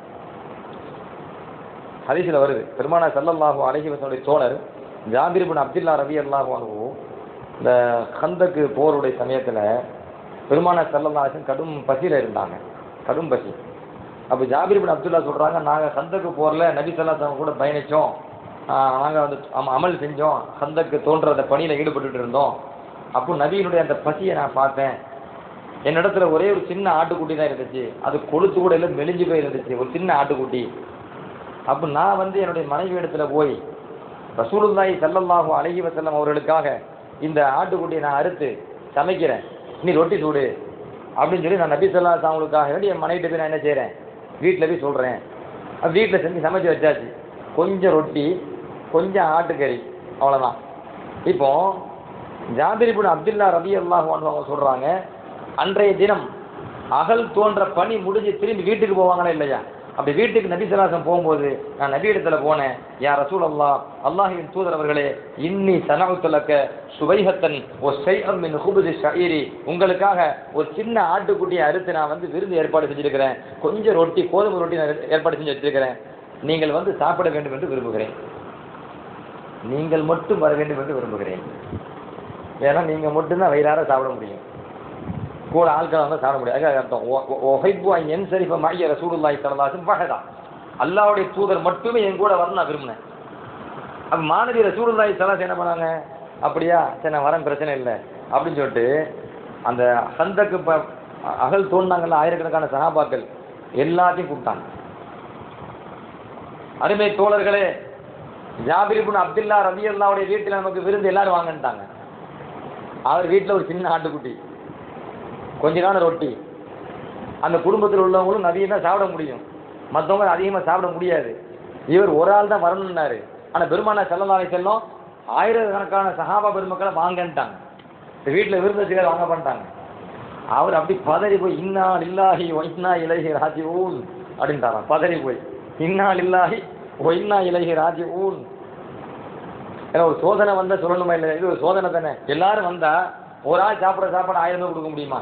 ஹதீஸில் வருது பெருமான சல்லல்லாஹு அலைஹி வஸல்லுடைய தோழர் ஜாபிர் இப்னு அப்துல்லா ரவி அல்லாஹு அன்ஹு இந்த கந்தக்கு போருடைய சமயத்தில் பெருமான சல்லல்லாஹு அலைஹி வஸல்லம் கடும் பசியில் இருந்தாங்க கடும் பசி அப்போ ஜாபிர் பின் அப்துல்லா சொல்கிறாங்க நாங்கள் கந்தக்கு போரில் நபி சொல்லாத்தவங்க கூட பயணித்தோம் நாங்கள் வந்து அம அமல் செஞ்சோம் கந்தக்கு தோன்ற அந்த பணியில் ஈடுபட்டுட்டு இருந்தோம் அப்போ நபியினுடைய அந்த பசியை நான் பார்த்தேன் என்னிடத்துல ஒரே ஒரு சின்ன ஆட்டுக்குட்டி தான் இருந்துச்சு அது கொளுத்து கூட இல்லை மெலிஞ்சு போய் இருந்துச்சு ஒரு சின்ன ஆட்டுக்குட்டி அப்போ நான் வந்து என்னுடைய மனைவி இடத்துல போய் ரசூலுல்லாஹி ஸல்லல்லாஹு அலைஹி வஸல்லம் அவர்களுக்காக இந்த ஆட்டுக்குட்டியை நான் அறுத்து சமைக்கிறேன் நீ ரொட்டி சூடு அப்படின்னு சொல்லி நான் நபி சொல்லா அவங்களுக்காக வேண்டி என் மனைவிட்ட போய் நான் என்ன செய்கிறேன் வீட்டில் போய் சொல்கிறேன் வீட்டில் செஞ்சு சமைச்சு வச்சாச்சு கொஞ்சம் ரொட்டி கொஞ்சம் ஆட்டுக்கறி அவ்வளோதான் இப்போ ஜாபிர் இப்னு அப்துல்லா ரபி அல்லாஹ் அவங்க சொல்கிறாங்க அன்றைய தினம் அகல் தோன்ற பணி முடிஞ்சு திரும்பி வீட்டுக்கு போவாங்களா இல்லையா அப்படி வீட்டுக்கு நபி சலாசம் போகும்போது நான் நபி இடத்துல போனேன் யா ரசூல் அல்லா அல்லாஹின் தூதர் அவர்களே இன்னி சனவுத்துலக்க சுவைஹத்தன் ஓ செய்யம் மின் ஹுபுது ஷஈரி உங்களுக்காக ஒரு சின்ன ஆட்டுக்குட்டியை அறுத்து நான் வந்து விருந்து ஏற்பாடு செஞ்சிருக்கிறேன் கொஞ்சம் ரொட்டி கோதுமை ரொட்டி நான் ஏற்பாடு செஞ்சு வச்சிருக்கிறேன் நீங்கள் வந்து சாப்பிட வேண்டும் என்று விரும்புகிறேன் நீங்கள் மட்டும் வர வேண்டும் என்று விரும்புகிறேன் ஏன்னா நீங்கள் மட்டும்தான் வயிறார சாப்பிட முடியும் கூட ஆட்கள் வந்து சாப்பிட முடியாது அதுக்கு அர்த்தம் ஒஹைபு என் சரிஃப மைய ரசூலுல்லாஹி ஸல்லல்லாஹு வஹதா அல்லாஹ்வுடைய தூதர் மட்டுமே என் கூட வரணும் நான் விரும்பினேன் அப்ப மாணவி ரசூலுல்லாஹி ஸல்லல்லாஹு என்ன பண்ணாங்க அப்படியா சரி நான் வரேன் பிரச்சனை இல்லை அப்படின்னு சொல்லிட்டு அந்த சந்தக்கு ப அகல் தோண்டாங்கல்ல ஆயிரக்கணக்கான சகாபாக்கள் எல்லாத்தையும் கூப்பிட்டாங்க அருமை தோழர்களே ஜாபிர் இப்னு அப்துல்லா ரவி அல்லாவுடைய வீட்டில் நமக்கு விருந்து எல்லாரும் வாங்கன்ட்டாங்க அவர் வீட்டில் ஒரு சின்ன ஆட்டுக்குட்டி கொஞ்ச நாள் ரொட்டி அந்த குடும்பத்தில் உள்ளவங்களும் நதியை தான் சாப்பிட முடியும் மற்றவங்க அதிகமாக சாப்பிட முடியாது இவர் ஒரு ஆள் தான் வரணும்னாரு ஆனால் பெருமானா செல்லலாலை செல்லும் ஆயிரக்கணக்கான சகாபா பெருமக்களை வாங்கன்ட்டாங்க இந்த வீட்டில் விருந்து வச்சுக்கார வாங்க பண்ணிட்டாங்க அவர் அப்படி பதறி போய் இன்னா இல்லாஹி ஒய்னா இலகி ராஜி ஊன் அப்படின்ட்டாராம் பதறி போய் இன்னா இல்லாஹி ஒய்னா இலகி ராஜி ஊன் ஏன்னா ஒரு சோதனை வந்தால் சொல்லணுமா இல்லை இது ஒரு சோதனை தானே எல்லாரும் வந்தா ஒரு ஆள் சாப்பிட்ற சாப்பாடு ஆயிரம் ரூபாய் கொடுக்க முடியுமா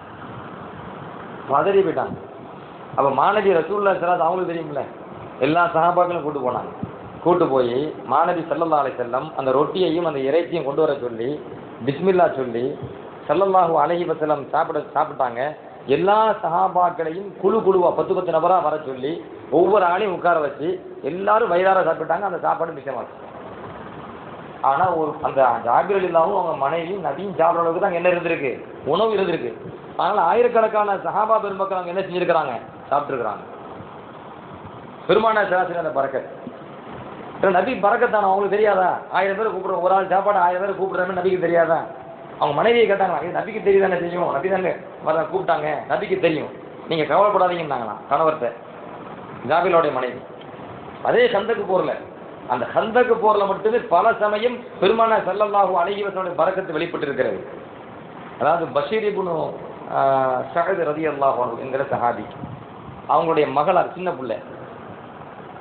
பதறி போயிட்டாங்க அப்போ மாணவி ரசூல்லா சலாத் அவங்களுக்கு தெரியும்ல எல்லா சகாபாக்களும் கூட்டு போனாங்க கூட்டு போய் மாணவி சல்லல்லா அலை செல்லம் அந்த ரொட்டியையும் அந்த இறைச்சியும் கொண்டு வர சொல்லி பிஸ்மில்லா சொல்லி சல்லல்லாஹு அலைஹி வஸல்லம் சாப்பிட சாப்பிட்டாங்க எல்லா சஹாபாக்களையும் குழு குழுவா பத்து பத்து நபரா வர சொல்லி ஒவ்வொரு ஆளையும் உட்கார வச்சு எல்லாரும் வயிறார சாப்பிட்டாங்க அந்த சாப்பாடு மிச்சமாச்சு ஆனா ஒரு அந்த ஜாபிர் இல்லாமல் அவங்க மனைவியும் நதியும் சாப்பிட்ற அளவுக்கு தான் என்ன இருந்திருக்கு உணவு இருந்திருக்கு அதனால ஆயிரக்கணக்கான சஹாபா பெருமக்கள் அவங்க என்ன செஞ்சிருக்கிறாங்க சாப்பிட்டுருக்கிறாங்க பெருமான சராசரி அந்த பறக்கத் ஏன்னா நபி பறக்கத்தான அவங்களுக்கு தெரியாதா ஆயிரம் பேர் கூப்பிடுறோம் ஒரு ஆள் சாப்பாடு ஆயிரம் பேர் கூப்பிடுறாங்க நபிக்கு தெரியாதா அவங்க மனைவியை கேட்டாங்களா இது நபிக்கு தெரியுதானே தெரியும் நபி தானே வர கூப்பிட்டாங்க நபிக்கு தெரியும் நீங்க கவலைப்படாதீங்கன்னாங்களாம் கணவர்கிட்ட ஜாபிலோடைய மனைவி அதே சந்தக்கு போர்ல அந்த ஹந்தக்கு போர்ல மட்டுமே பல சமயம் பெருமான சல்லல்லாஹு அலைஹி வஸல்லம் பரக்கத்து வெளிப்பட்டு இருக்கிறது அதாவது பஷீர் இப்னு சஹத் ரதி அல்லாஹ் என்கிற சஹாபி அவங்களுடைய மகளார் சின்ன பிள்ளை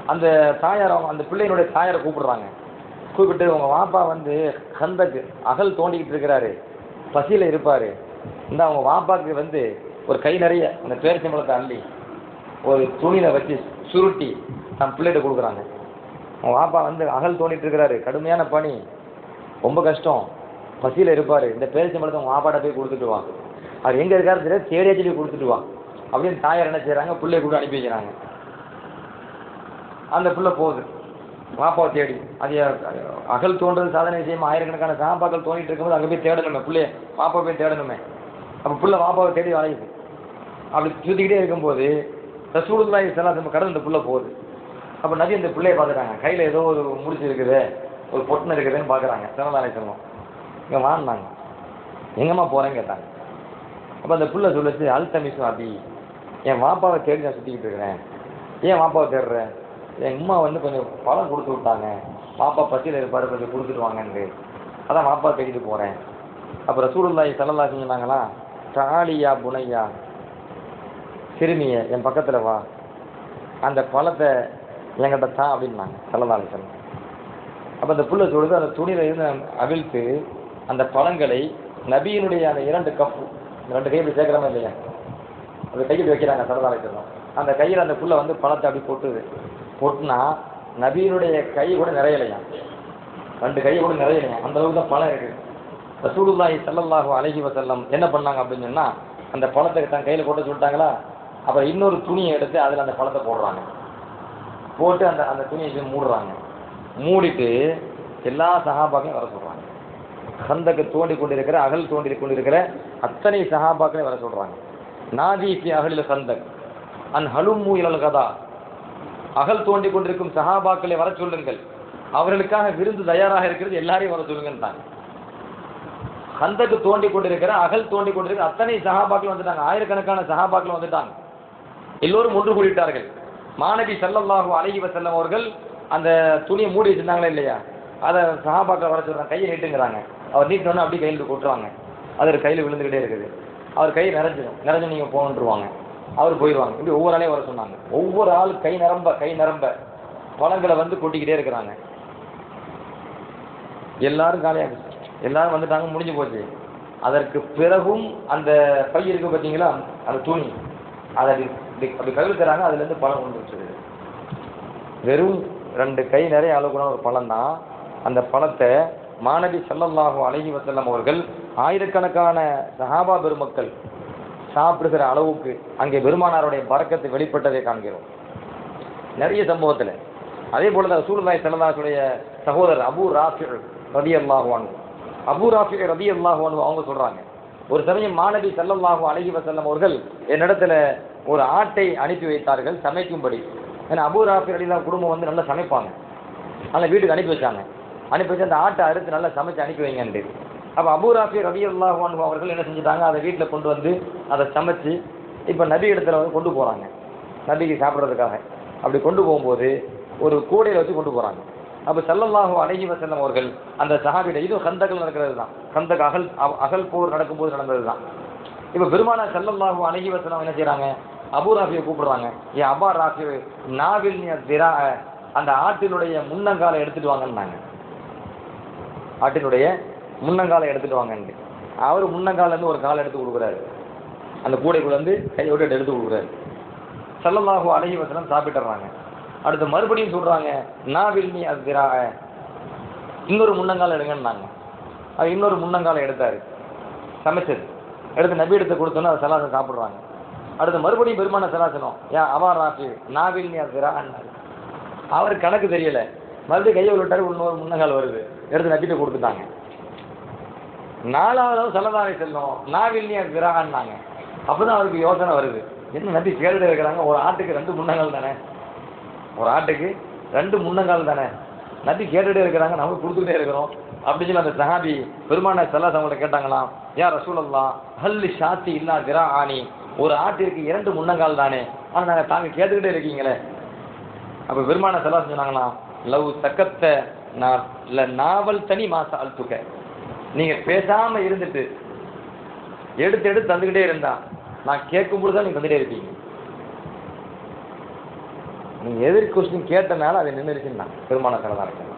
அந்த தாயார் அவங்க அந்த பிள்ளையினுடைய தாயாரை கூப்பிடுறாங்க கூப்பிட்டு உங்க வாப்பா வந்து கந்தக்கு அகல் தோண்டிக்கிட்டு இருக்கிறாரு பசியில இருப்பாரு இந்த அவங்க வாப்பாக்கு வந்து ஒரு கை நிறைய அந்த பேரிச்சம்பழத்தை அள்ளி ஒரு துணியில வச்சு சுருட்டி தன் பிள்ளைகிட்ட கொடுக்குறாங்க உங்க வாப்பா வந்து அகல் தோண்டிட்டு இருக்கிறாரு கடுமையான பணி ரொம்ப கஷ்டம் பசியில இருப்பாரு இந்த பேரிச்சம்பழத்தை உங்க வாப்பாட்ட போய் கொடுத்துட்டு வா அவர் எங்க இருக்காரு தெரியாது தேடியாச்சு போய் கொடுத்துட்டு வா அப்படின்னு தாயார் என்ன செய்றாங்க பிள்ளைய கூட அனுப்பி வைக்கிறாங்க அந்த பிள்ளை போகுது வாப்பாவை தேடி அது அகல் தோன்றது சாதனை விஷயம் ஆயிரக்கணக்கான சாப்பாக்கள் தோண்டிட்டு இருக்கும்போது அங்கே போய் தேடணுமே பிள்ளைய பாப்பா போய் தேடணுமே அப்போ பிள்ளை பாப்பாவை தேடி அலையுது அப்படி சுற்றிக்கிட்டே இருக்கும்போது ரசூலுல்லாஹி ஸல்லல்லாஹு கடந்து இந்த புள்ள போகுது அப்போ நபி அந்த பிள்ளைய பார்த்துட்டாங்க கையில் ஏதோ ஒரு முடிச்சு இருக்குது ஒரு பொட்டனை இருக்குதுன்னு பார்க்குறாங்க சிறந்தாலை செல்வம் இங்கே வாங்கினாங்க எங்கம்மா போகிறேன்னு கேட்டாங்க அப்போ அந்த புள்ள சொல்லுச்சு அல் தமிசு அபி என் வாப்பாவை தேடி நான் சுற்றிக்கிட்டு இருக்கிறேன் ஏன் வாப்பாவை தேடுறேன் என் அம்மா வந்து கொஞ்சம் பழம் கொடுத்து விட்டாங்க பாப்பா பசியில் இருப்பாரு கொஞ்சம் கொடுத்துட்டு வாங்கன்னு அதான் வாப்பா தேடிட்டு போகிறேன் அப்போ ரசூலுல்லாஹி ஸல்லல்லாஹு அலைஹி சொன்னாங்களா தாலியா புனையா சிறுமிய என் பக்கத்தில் வா அந்த பழத்தை என்கிட்ட தான் அப்படின்னாங்க ஸல்லல்லாஹு அலைஹி வஸல்லம் அப்போ அந்த புள்ள சொல்லுது அந்த துணியில இருந்து அவிழ்த்து அந்த பழங்களை நபியினுடைய அந்த இரண்டு கப்பு இந்த ரெண்டு கை இப்படி சேர்க்கிறோமா இல்லையா அந்த கையில் வைக்கிறாங்க ஸல்லல்லாஹு அலைஹி வஸல்லம் அந்த கையில் அந்த புள்ள வந்து பழத்தை அப்படி போட்டுது பொட்டுனா நபியினுடைய கை கூட நிறையலையா ரெண்டு கை கூட நிறையலையா அந்த அளவுக்கு தான் பழம் இருக்கு ரசூலுல்லாஹி ஸல்லல்லாஹு அலைஹி வஸல்லம் என்ன பண்ணாங்க அப்படின்னு சொன்னா அந்த பழத்தை தன் கையில் போட்டு சொல்லிட்டாங்களா அப்புறம் இன்னொரு துணியை எடுத்து அதில் அந்த பழத்தை போடுறாங்க போட்டு அந்த அந்த துணியை வச்சு மூடுறாங்க மூடிட்டு எல்லா சஹாபாக்களையும் வர சொல்றாங்க கந்தக்கு தோண்டி கொண்டிருக்கிற அகல் தோண்டி கொண்டிருக்கிற அத்தனை சஹாபாக்களையும் வர சொல்றாங்க நாதி ஃபி அகலில் கந்தக் அன் ஹலும்மு இலல் கதா அகல் தோண்டி கொண்டிருக்கும் சஹாபாக்களை வர சொல்லுங்கள் அவர்களுக்காக விருந்து தயாராக இருக்கிறது எல்லாரையும் வர சொல்லுங்கன்றாங்க கந்தக்கு தோண்டி கொண்டிருக்கிற அகல் தோண்டி கொண்டிருக்கிற அத்தனை சஹாபாக்கள் வந்துட்டாங்க ஆயிரக்கணக்கான சஹாபாக்கள் வந்துட்டாங்க எல்லோரும் ஒன்று கூடிட்டார்கள் மாணவி ஸல்லல்லாஹு அலைஹி வஸல்லம் அவர்கள் அந்த துணியை மூடி வச்சிருந்தாங்களா இல்லையா அதை சஹாபாக்கள் வர சொல்றாங்க கையை நீட்டுங்கிறாங்க அவர் நீட்டினோன்னு அப்படியே கையில் கொட்டுறாங்க அது ஒரு கையில் விழுந்துக்கிட்டே இருக்குது அவர் கை நிறைஞ்சிடும் நிறைஞ்சு நீங்கள் போகணுன்றுவாங்க அவர் போயிடுவாங்க இப்படி ஒவ்வொரு ஆளையும் வர சொன்னாங்க ஒவ்வொரு ஆள் கை நிரம்ப கை நிரம்ப பழங்களை வந்து கொட்டிக்கிட்டே இருக்கிறாங்க எல்லாரும் காலியாக எல்லாரும் வந்துட்டாங்க முடிஞ்சு போச்சு அதற்கு பிறகும் அந்த பை இருக்கு பார்த்தீங்களா அந்த துணி அதை அப்படி இப்படி அப்படி கவிழ்க்கிறாங்க அதுலேருந்து பழம் கொண்டு வச்சுருது வெறும் ரெண்டு கை நிறைய அளவுக்குன ஒரு பழம் தான் அந்த பழத்தை மாணவி ஸல்லல்லாஹு அலைஹி வஸல்லம் அவர்கள் ஆயிரக்கணக்கான சஹாபா பெருமக்கள் சாப்பிடுகிற அளவுக்கு அங்கே பெருமானாருடைய பறக்கத்து வெளிப்பட்டதை காண்கிறோம் நிறைய சம்பவத்தில் அதே போல தான் ரசூலுல்லாஹி ஸல்லல்லாஹுடைய சகோதரர் அபூ ராஃபி ரலியல்லாஹு அன்ஹு அபூ ராஃபி ரலியல்லாஹு அன்ஹு அவங்க சொல்றாங்க ஒரு சமயம் மாணவி ஸல்லல்லாஹு அலைஹி வஸல்லம் அவர்கள் என்னிடத்துல ஒரு ஆட்டை அனுப்பி வைத்தார்கள் சமைக்கும்படி ஏன்னா அபூ ராஃபி ரலியல்லாஹு குடும்பம் வந்து நல்லா சமைப்பாங்க அதனால் வீட்டுக்கு அனுப்பி வச்சாங்க அனுப்பி வச்சு அந்த ஆட்டை அறுத்து நல்லா சமைச்சு அனுப்பி வைங்கன்ட்டு அப்போ அபூ ராஃபி ரலியல்லாஹு அன்ஹு அவர்கள் என்ன செஞ்சுட்டாங்க அதை வீட்டில் கொண்டு வந்து அதை சமைச்சு இப்போ நபி இடத்துல வந்து கொண்டு போகிறாங்க நபிக்கு சாப்பிட்றதுக்காக அப்படி கொண்டு போகும்போது ஒரு கூடையில் வச்சு கொண்டு போகிறாங்க அப்போ ஸல்லல்லாஹு அலைஹி வஸல்லம் அவர்கள் அந்த சஹாபிட இதுவும் கந்தகள் நடக்கிறது தான் கந்தக் அகல் அ- அகல் போர் நடக்கும்போது நடந்தது தான் இப்போ பெருமானா ஸல்லல்லாஹு அலைஹி வஸல்லம் என்ன செய்கிறாங்க அபூ ராஃபியை கூப்பிடுறாங்க ஏ அபா ராஃபி நாவில் நீ திரா அந்த ஆட்டினுடைய முன்னங்காலை எடுத்துட்டு வாங்கன்னாங்க ஆட்டினுடைய முன்னங்காலை எடுத்துட்டு வாங்கன்ட்டு அவர் முன்னங்கால இருந்து ஒரு காலை எடுத்து கொடுக்குறாரு அந்த கூடைக்குள்ள இருந்து கையோட எடுத்து கொடுக்குறாரு ஸல்லல்லாஹு அலைஹி வஸல்லம் சாப்பிட்டுறாங்க அடுத்து மறுபடியும் சொல்றாங்க நாவில் நீ அஸ்திரா இன்னொரு முன்னங்கால எடுங்கன்னாங்க அது இன்னொரு முன்னங்கால எடுத்தாரு சமைச்சது எடுத்து நபி எடுத்து கொடுத்தோன்னா அதை சலாசம் சாப்பிடுறாங்க அடுத்து மறுபடியும் பெருமான சலாசனம் ஏன் அவா ராஃபி நாவில் நீ அஸ்திரா அவர் கணக்கு தெரியல மறுபடியும் கையை விட்டாரு இன்னொரு முன்னங்கால் வருது எடுத்து நபிட்டு கொடுத்துட்டாங்க நாலாவது சல்லதாரை செல்லும் நாவில் நீ விராகன்னாங்க அப்பதான் அவருக்கு யோசனை வருது என்ன நம்பி கேள்வி இருக்கிறாங்க ஒரு ஆட்டுக்கு ரெண்டு முன்னங்கால் தானே ஒரு ஆட்டுக்கு ரெண்டு முன்னங்கால் தானே நபி கேட்டுட்டே இருக்கிறாங்க நம்ம கொடுத்துக்கிட்டே இருக்கிறோம் அப்படின்னு சொல்லி அந்த சஹாபி பெருமான சல்லாஸ் அவங்கள்ட்ட கேட்டாங்களாம் யா ரசூலல்லா ஹல்லி ஷாத்தி இல்லா திரா ஆணி ஒரு ஆட்டிற்கு இரண்டு முன்னங்கால் தானே ஆனால் நாங்கள் தாங்க கேட்டுக்கிட்டே இருக்கீங்களே அப்போ பெருமான சல்லாஸ் சொன்னாங்களாம் லவ் தக்கத்த நான் இல்லை நாவல் தனி மாச அல்துக்க நீங்கள் பேசாமல் இருந்துட்டு எடுத்து எடுத்து தந்துக்கிட்டே இருந்தா நான் கேட்கும் பொழுது தான் நீங்கள் தந்துட்டே இருப்பீங்க நீங்கள் எதிர் கொஸ்டின் கேட்டனால அதை நின்றுச்சுன்னா பெருமான சரதா இருக்கலாம்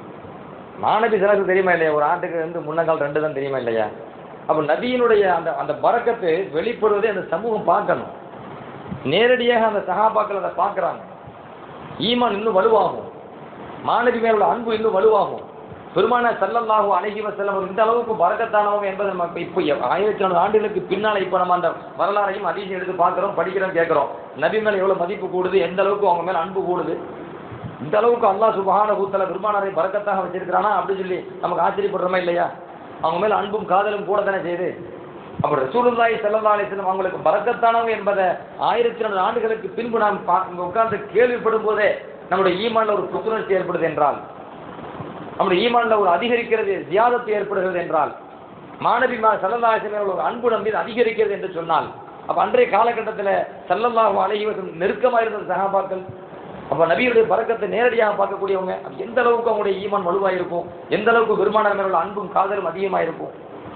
மாணவி சிலருக்கு தெரியுமா இல்லையா ஒரு ஆட்டுக்கு வந்து முன்னங்கால் ரெண்டு தான் தெரியுமா இல்லையா அப்போ நபியினுடைய அந்த அந்த பறக்கத்து வெளிப்படுவதை அந்த சமூகம் பார்க்கணும் நேரடியாக அந்த சகாபாக்கள் அதை பார்க்குறாங்க ஈமான் இன்னும் வலுவாகும் மாணவி மேல உள்ள அன்பு இன்னும் வலுவாகும் பெருமான சல்லல்லாஹு அழகி வசல்லம் இந்த அளவுக்கு பறக்கத்தானவங்க என்பதை நம்ம இப்போ இப்போ ஆயிரத்தி நானூறு ஆண்டுகளுக்கு பின்னால் இப்போ நம்ம அந்த வரலாறையும் அதிகம் எடுத்து பார்க்குறோம் படிக்கிறோம் கேட்குறோம் நபி மேலே எவ்வளோ மதிப்பு கூடுது எந்த அளவுக்கு அவங்க மேலே அன்பு கூடுது இந்த அளவுக்கு அல்லாஹ் சுபஹான கூத்தல பெருமானாரை பறக்கத்தாக வச்சிருக்கிறானா அப்படின்னு சொல்லி நமக்கு ஆச்சரியப்படுறோமா இல்லையா அவங்க மேல அன்பும் காதலும் கூட தானே செய்யுது அப்ப ரசூலுல்லாஹி ஸல்லல்லாஹு அலைஹி வஸல்லம் அவங்களுக்கு பரக்கத்தானவங்க என்பதை ஆயிரத்தி ரெண்டு ஆண்டுகளுக்கு பின்பு நாம் பா- இங்க உட்கார்ந்து கேள்விப்படும் போதே நம்முடைய ஈமான்ல ஒரு புத்துணர்ச்சி ஏற்படுது என்றால் நம்முடைய ஈமான்ல ஒரு அதிகரிக்கிறது தியாகத்து ஏற்படுகிறது என்றால் மாணவி மா சல்லல்லாஹு அலைஹி வஸல்லம் ஒரு அன்பு நம் மீது அதிகரிக்கிறது என்று சொன்னால் அப்ப அன்றைய காலகட்டத்தில் சல்லல்லாஹு அலைஹி வஸல்லம் நெருக்கமாக இருந்த சஹாபாக்கள் அப்ப நபியுடைய பறக்கத்தை நேரடியாக பார்க்கக்கூடியவங்க அப்ப எந்த அளவுக்கு அவங்களுடைய ஈமான் வலுவாக இருக்கும் எந்த அளவுக்கு பெருமானார் மேல உள்ள அன்பும் காதலும் அதிகமாக இருக்கும்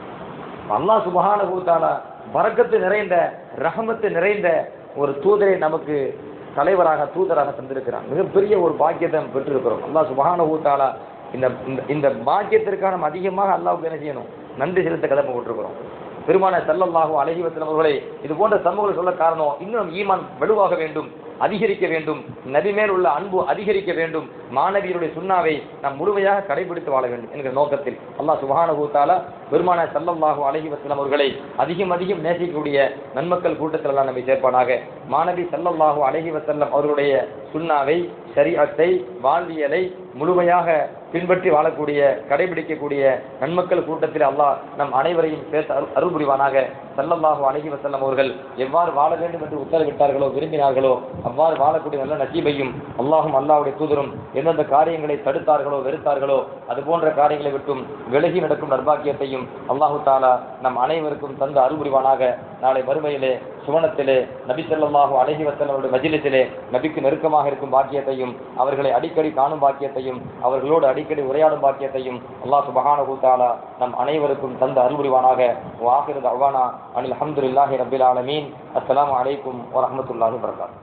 அல்லாஹ் சுபஹான கூத்தாலா பறக்கத்து நிறைந்த ரஹமத்து நிறைந்த ஒரு தூதரை நமக்கு தலைவராக தூதராக தந்திருக்கிறான் மிகப்பெரிய ஒரு பாக்கியத்தை நம்ம பெற்றிருக்கிறோம் அல்லாஹ் சுபஹான கூத்தாலா இந்த இந்த- இந்த பாக்கியத்திற்காக நம்ம அதிகமாக அல்லாஹ்வுக்கு என்ன செய்யணும் நன்றி செலுத்த கடமை போட்டிருக்கிறோம் பெருமான செல்லல்லாஹு அழகி வசலம் அவர்களே இது போன்ற சமூகங்கள் சொல்ல காரணம் இன்னும் ஈமான் வலுவாக வேண்டும் அதிகரிக்க வேண்டும் நபி மேல் உள்ள அன்பு அதிகரிக்க வேண்டும் மாணவியருடைய சுண்ணாவை நாம் முழுமையாக கடைபிடித்து வாழ வேண்டும் என்கிற நோக்கத்தில் அல்லாஹ் சுபஹானஹு தஆலா பெருமான சல்லல்லாஹு அலைஹி வஸல்லம் அவர்களை அதிகம் அதிகம் நேசிக்கக்கூடிய நன்மக்கள் கூட்டத்தில் எல்லாம் நம்மை சேர்ப்பானாக மாணவி சல்லல்லாஹு அலைஹி வஸல்லம் அவர்களுடைய சுண்ணாவை ஷரீஅத்தை வாழ்வியலை முழுமையாக பின்பற்றி வாழக்கூடிய கடைபிடிக்கக்கூடிய நன்மக்கள் கூட்டத்தில் அல்லாஹ் நம் அனைவரையும் சேர்த்து அருள் அருள் புரிவானாக சல்லல்லாஹு அலைஹி வஸல்லம் அவர்கள் எவ்வாறு வாழ வேண்டும் என்று உத்தரவிட்டார்களோ விரும்பினார்களோ அவ்வாறு வாழக்கூடிய நல்ல நசீபையும் அல்லாஹும் அல்லாஹ்வுடைய தூதரும் எந்தெந்த காரியங்களை தடுத்தார்களோ வெறுத்தார்களோ அது போன்ற காரியங்களை விட்டும் விலகி நடக்கும் நர்பாக்கியத்தையும் அல்லாஹு தாலா நம் அனைவருக்கும் தந்து அருள் புரிவானாக நாளை மறுமையிலே சுவனத்திலே நபி ஸல்லல்லாஹு அலைஹி வஸல்லம் அவருடைய மஜ்லிஸிலே நபிக்கு நெருக்கமாக இருக்கும் பாக்கியத்தையும் அவர்களை அடிக்கடி காணும் பாக்கியத்தையும் அவர்களோடு அடிக்கடி உரையாடும் பாக்கியத்தையும் அல்லாஹ் சுபஹானஹு தஆலா நம் அனைவருக்கும் தந்து அருள் புரிவானாக வாஹிரு தஅவானா அனில் அல்ஹம்துலில்லாஹி ரப்பில் ஆலமீன் அஸ்ஸலாமு அலைக்கும் வரஹ்மத்துல்லாஹி வபரகாத்துஹு